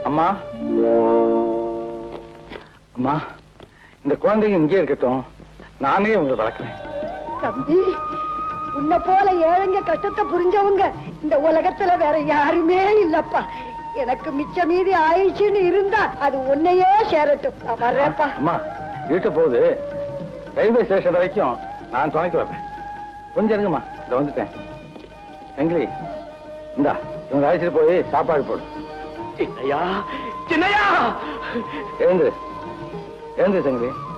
அம்மா அம்மா இந்த குழந்தைங்க இங்கே இருக்கட்டும் நானே உங்களை வளர்க்குறேன் தம்பி உன்னை போல ஏழைங்க கஷ்டத்தை புரிஞ்சவங்க இந்த உலகத்துல வேற யாருமே இல்லப்பா எனக்கு மிச்ச மீதி ஆயிடுச்சுன்னு இருந்தா அது உன்னையே சேரட்டும் நான் வர்றேன்ப்பா அம்மா இருட்ட போகுது ரயில்வே ஸ்டேஷன் வரைக்கும் நான் துணைக்கு வரேன் கொஞ்சம் இருங்கம்மா இதை வந்துட்டேன் எங்கிலி இந்தா இவங்க அழைச்சிட்டு போய் சாப்பாடு போடு சின்னையா சின்னையா எழுந்து எழுந்து சங்கிலி